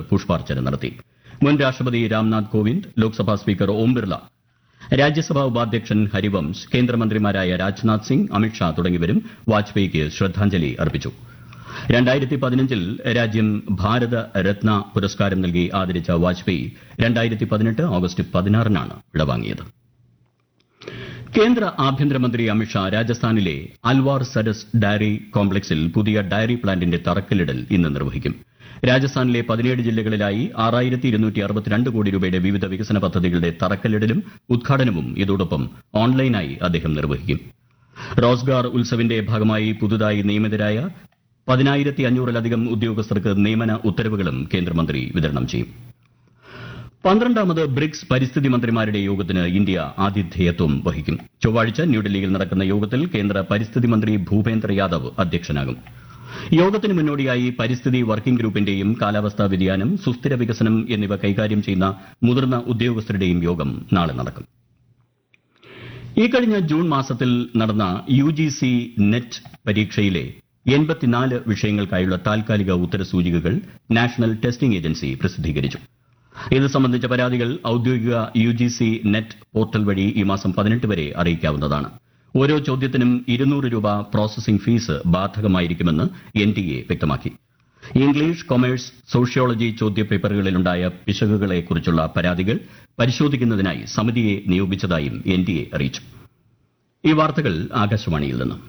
പുഷ്പാർച്ചന നടത്തി മുൻ രാഷ്ട്രപതി രാംനാഥ് കോവിന്ദ് ലോക്സഭാ സ്പീക്കർ ഓം ബിർള രാജ്യസഭാ ഉപാധ്യക്ഷൻ ഹരിവംശ് കേന്ദ്രമന്ത്രിമാരായ രാജ്നാഥ് സിംഗ് അമിത്ഷാ തുടങ്ങിയവരും വാജ്പേയിക്ക് ശ്രദ്ധാഞ്ജലി അർപ്പിച്ചു രണ്ടായിരത്തി പതിനഞ്ചിൽ രാജ്യം ഭാരത രത്ന പുരസ്കാരം നൽകി ആദരിച്ച വാജ്പേയി രണ്ടായിരത്തി പതിനെട്ട് ഓഗസ്റ്റ് പതിനാറിനാണ് വിടവാങ്ങിയത് കേന്ദ്ര ആഭ്യന്തരമന്ത്രി അമിത്ഷാ രാജസ്ഥാനിലെ അൽവാർ സരസ് ഡയറി കോംപ്ലക്സിൽ പുതിയ ഡയറി പ്ലാന്റിന്റെ തറക്കല്ലിടൽ ഇന്ന് നിർവഹിക്കും രാജസ്ഥാനിലെ പതിനേഴ് ജില്ലകളിലായി ആറായിരത്തി ഇരുന്നൂറ്റി അറുപത്തിരണ്ട് കോടി രൂപയുടെ വിവിധ വികസന പദ്ധതികളുടെ തറക്കല്ലിടലും ഉദ്ഘാടനവും ഇതോടൊപ്പം ഓൺലൈനായി അദ്ദേഹം നിർവഹിക്കും റോസ്ഗാർ ഉത്സവിന്റെ ഭാഗമായി പുതുതായി നിയമിതരായ പതിനായിരത്തി അഞ്ഞൂറിലധികം ഉദ്യോഗസ്ഥർക്ക് നിയമന ഉത്തരവുകളും കേന്ദ്രമന്ത്രി വിതരണം ചെയ്യും പന്ത്രണ്ടാമത് ബ്രിക്സ് പരിസ്ഥിതി മന്ത്രിമാരുടെ യോഗത്തിന് ഇന്ത്യ ആതിഥേയത്വം വഹിക്കും ചൊവ്വാഴ്ച ന്യൂഡൽഹിയിൽ നടക്കുന്ന യോഗത്തിൽ കേന്ദ്ര പരിസ്ഥിതി മന്ത്രി ഭൂപേന്ദ്ര യാദവ് അധ്യക്ഷനാകും യോഗത്തിന് മുന്നോടിയായി പരിസ്ഥിതി വർക്കിംഗ് ഗ്രൂപ്പിന്റെയും കാലാവസ്ഥാ വ്യതിയാനം സുസ്ഥിര വികസനം എന്നിവ കൈകാര്യം ചെയ്യുന്ന മുതിർന്ന ഉദ്യോഗസ്ഥരുടെയും യോഗം നാളെ നടക്കും ഇക്കഴിഞ്ഞ ജൂൺ മാസത്തിൽ നടന്ന യു ജി സി നെറ്റ് പരീക്ഷയിലെ എൺപത്തിനാല് വിഷയങ്ങൾക്കായുള്ള താൽക്കാലിക ഉത്തരസൂചികകൾ നാഷണൽ ടെസ്റ്റിംഗ് ഏജൻസി പ്രസിദ്ധീകരിച്ചു ഇത് സംബന്ധിച്ച പരാതികൾ ഔദ്യോഗിക U G C net portal വഴി ഈ മാസം പതിനെട്ട് വരെ അറിയിക്കാവുന്നതാണ് ഓരോ ചോദ്യത്തിനും ഇരുന്നൂറ് രൂപ പ്രോസസിംഗ് ഫീസ് ബാധകമായിരിക്കുമെന്ന് എൻ ടി എ വ്യക്തമാക്കി ഇംഗ്ലീഷ് കൊമേഴ്സ് സോഷ്യോളജി ചോദ്യപേപ്പറുകളിലുണ്ടായ പിശകുകളെക്കുറിച്ചുള്ള പരാതികൾ പരിശോധിക്കുന്നതിനായി സമിതിയെ നിയോഗിച്ചതായും എൻ ടി എ അറിയിച്ചു ഈ വാർത്തകൾ ആകാശവാണിയിൽ നിന്നും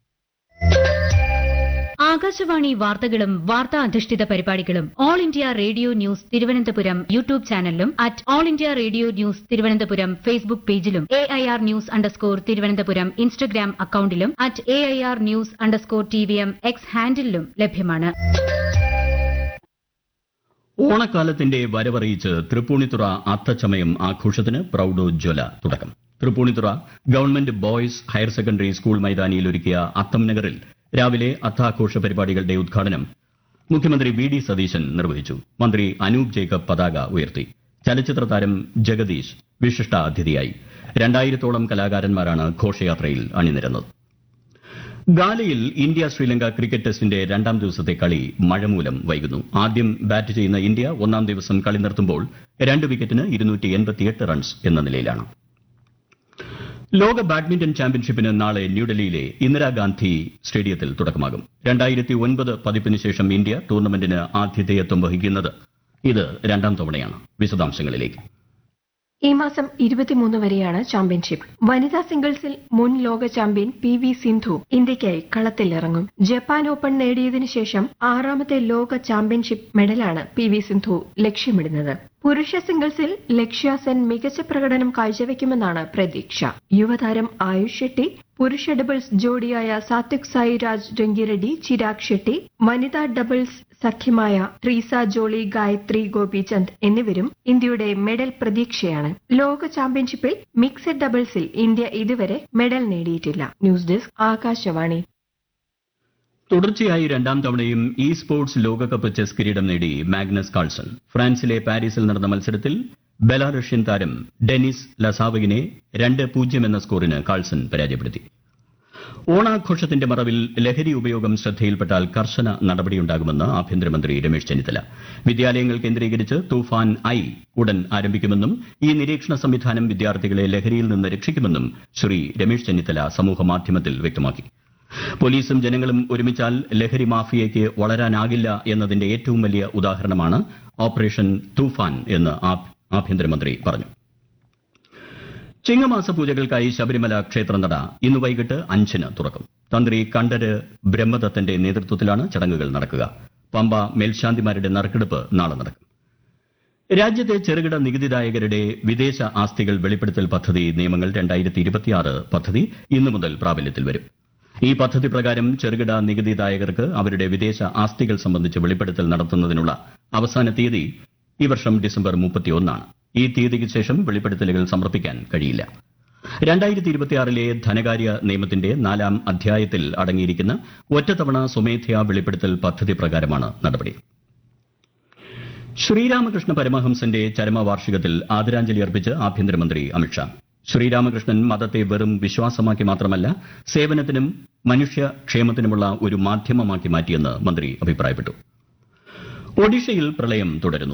ആകാശവാണി വാർത്തകളും വാർത്താ അധിഷ്ഠിത പരിപാടികളും all India radio news Thiruvananthapuram YouTube ചാനലിലും at all India radio news Thiruvananthapuram Facebook പേജിലും A I R news underscore Thiruvananthapuram Instagram അക്കൌണ്ടിലും at A I R news underscore T V M X ഹാൻഡിലും ലഭ്യമാണ് ഓണക്കാലത്തിന്റെ വരവറിയിച്ച് തൃപ്പൂണിത്തുറ അത്തച്ചമയം ആഘോഷത്തിന് പ്രൌഢോജ്വല തുടക്കം Tripunithura government boys higher secondary school മൈതാനിയിൽ ഒരുക്കിയ അത്തം നഗറിൽ രാവിലെ അത്താഘോഷ പരിപാടികളുടെ ഉദ്ഘാടനം മുഖ്യമന്ത്രി വി ഡി സതീശൻ നിർവഹിച്ചു മന്ത്രി അനൂപ് ജേക്കബ് പതാക ഉയർത്തി ചലച്ചിത്ര താരം ജഗദീഷ് വിശിഷ്ട അതിഥിയായി രണ്ടായിരത്തോളം കലാകാരന്മാരാണ് ഘോഷയാത്രയിൽ അണിനിരന്നത് ഗാലയിൽ ഇന്ത്യ ശ്രീലങ്ക ക്രിക്കറ്റ് ടെസ്റ്റിന്റെ രണ്ടാം ദിവസത്തെ കളി മഴ മൂലം വൈകുന്നു ആദ്യം ബാറ്റ് ചെയ്യുന്ന ഇന്ത്യ ഒന്നാം ദിവസം കളി നിർത്തുമ്പോൾ രണ്ട് വിക്കറ്റിന് റൺസ് എന്ന നിലയിലാണ് ലോക ബാഡ്മിന്റൺ ചാമ്പ്യൻഷിപ്പിന് നാളെ ന്യൂഡൽഹിയിലെ ഇന്ദിരാഗാന്ധി സ്റ്റേഡിയത്തിൽ തുടക്കമാകും രണ്ടായിരത്തി ഒൻപത് പതിപ്പിന് ശേഷം ഇന്ത്യ ടൂർണമെന്റിന് ആതിഥേയത്വം വഹിക്കുന്നത് ഇത് രണ്ടാം തവണയാണ് വിശദാംശങ്ങളിലേക്ക് ഈ മാസം ഇരുപത്തിമൂന്ന് വരെയാണ് ചാമ്പ്യൻഷിപ്പ് വനിതാ സിംഗിൾസിൽ മുൻ ലോക ചാമ്പ്യൻ പി വി സിന്ധു ഇന്ത്യയ്ക്കായി കളത്തിലിറങ്ങും ജപ്പാൻ ഓപ്പൺ നേടിയതിനു ശേഷം ആറാമത്തെ ലോക ചാമ്പ്യൻഷിപ്പ് മെഡലാണ് പി വി സിന്ധു ലക്ഷ്യമിടുന്നത് പുരുഷ സിംഗിൾസിൽ ലക്ഷ്യ സെൻ മികച്ച പ്രകടനം കാഴ്ചവെക്കുമെന്നാണ് പ്രതീക്ഷ യുവതാരം ആയുഷ് ഷെട്ടി പുരുഷ ഡബിൾസ് ജോഡിയായ സാത്വിക് സായിരാജ് രംഗിറെഡ്ഡി ചിരാഗ് ഷെട്ടി വനിതാ ഡബിൾസ് സഖ്യമായ ട്രീസ ജോളി ഗായത്രി ഗോപിചന്ദ് എന്നിവരും ഇന്ത്യയുടെ മെഡൽ പ്രതീക്ഷയാണ് ലോക ചാമ്പ്യൻഷിപ്പിൽ മിക്സഡ് ഡബിൾസിൽ ഇന്ത്യ ഇതുവരെ മെഡൽ നേടിയിട്ടില്ല ന്യൂസ് ഡെസ്ക് ആകാശവാണി തുടർച്ചയായി രണ്ടാം തവണയും ഇ സ്പോർട്സ് ലോകകപ്പ് ചെസ് കിരീടം നേടി മാഗ്നസ് കാൾസൺ ഫ്രാൻസിലെ പാരീസിൽ നടന്ന മത്സരത്തിൽ ബെലാറഷ്യൻ താരം ഡെനിസ് ലസാവകിനെ രണ്ട് പൂജ്യം എന്ന സ്കോറിന് കാൾസൺ പരാജയപ്പെടുത്തി ഓണാഘോഷത്തിന്റെ മറവിൽ ലഹരി ഉപയോഗം ശ്രദ്ധയിൽപ്പെട്ടാൽ കർശന നടപടിയുണ്ടാകുമെന്ന് ആഭ്യന്തരമന്ത്രി രമേശ് ചെന്നിത്തല വിദ്യാലയങ്ങൾ കേന്ദ്രീകരിച്ച് തൂഫാൻ ഐ ഉടൻ ആരംഭിക്കുമെന്നും ഈ നിരീക്ഷണ സംവിധാനം വിദ്യാർത്ഥികളെ ലഹരിയിൽ നിന്ന് രക്ഷിക്കുമെന്നും ശ്രീ രമേശ് ചെന്നിത്തല സമൂഹമാധ്യമത്തിൽ വ്യക്തമാക്കി പോലീസും ജനങ്ങളും ഒരുമിച്ചാൽ ലഹരി മാഫിയയ്ക്ക് വളരാനാകില്ല എന്നതിന്റെ ഏറ്റവും വലിയ ഉദാഹരണമാണ് ഓപ്പറേഷൻ തൂഫാൻ എന്ന് ആഭ്യന്തരമന്ത്രി പറഞ്ഞു ചിങ്ങമാസ പൂജകൾക്കായി ശബരിമല ക്ഷേത്രനട ഇന്ന് വൈകിട്ട് അഞ്ചിന് തുറക്കും തന്ത്രി കണ്ഠര് ബ്രഹ്മദത്തന്റെ നേതൃത്വത്തിലാണ് ചടങ്ങുകൾ നടക്കുക പമ്പ മേൽശാന്തിമാരുടെ നറുക്കെടുപ്പ് നാളെ നടക്കും രാജ്യത്തെ ചെറുകിട നികുതിദായകരുടെ വിദേശ ആസ്തികൾ വെളിപ്പെടുത്തൽ പദ്ധതി നിയമങ്ങൾ രണ്ടായിരത്തി ഇരുപത്തിയാറ് പദ്ധതി ഇന്നു മുതൽ പ്രാബല്യത്തിൽ വരും ഈ പദ്ധതി പ്രകാരം ചെറുകിട നികുതിദായകർക്ക് അവരുടെ വിദേശ ആസ്തികൾ സംബന്ധിച്ച് വെളിപ്പെടുത്തൽ നടത്തുന്നതിനുള്ള അവസാന തീയതി ഈ വർഷം ഡിസംബർ മുപ്പത്തിയൊന്നാണ് ഈ തീയതിക്ക് ശേഷം വെളിപ്പെടുത്തലുകൾ സമർപ്പിക്കാൻ കഴിയില്ല രണ്ടായിരത്തി ഇരുപത്തിയാറിലെ ധനകാര്യ നിയമത്തിന്റെ നാലാം അധ്യായത്തിൽ അടങ്ങിയിരിക്കുന്ന ഒറ്റത്തവണ സ്വമേധയാ വെളിപ്പെടുത്തൽ പദ്ധതി പ്രകാരമാണ് നടപടി ശ്രീരാമകൃഷ്ണ പരമഹംസന്റെ ചരമവാർഷികത്തിൽ ആദരാഞ്ജലി അർപ്പിച്ച് ആഭ്യന്തരമന്ത്രി അമിത്ഷാ ശ്രീരാമകൃഷ്ണൻ മതത്തെ വെറും വിശ്വാസമാക്കി മാത്രമല്ല സേവനത്തിനും മനുഷ്യക്ഷേമത്തിനുമുള്ള ഒരു മാധ്യമമാക്കി മാറ്റിയെന്ന് മന്ത്രി അഭിപ്രായപ്പെട്ടു ഒഡീഷയിൽ പ്രളയം തുടരുന്നു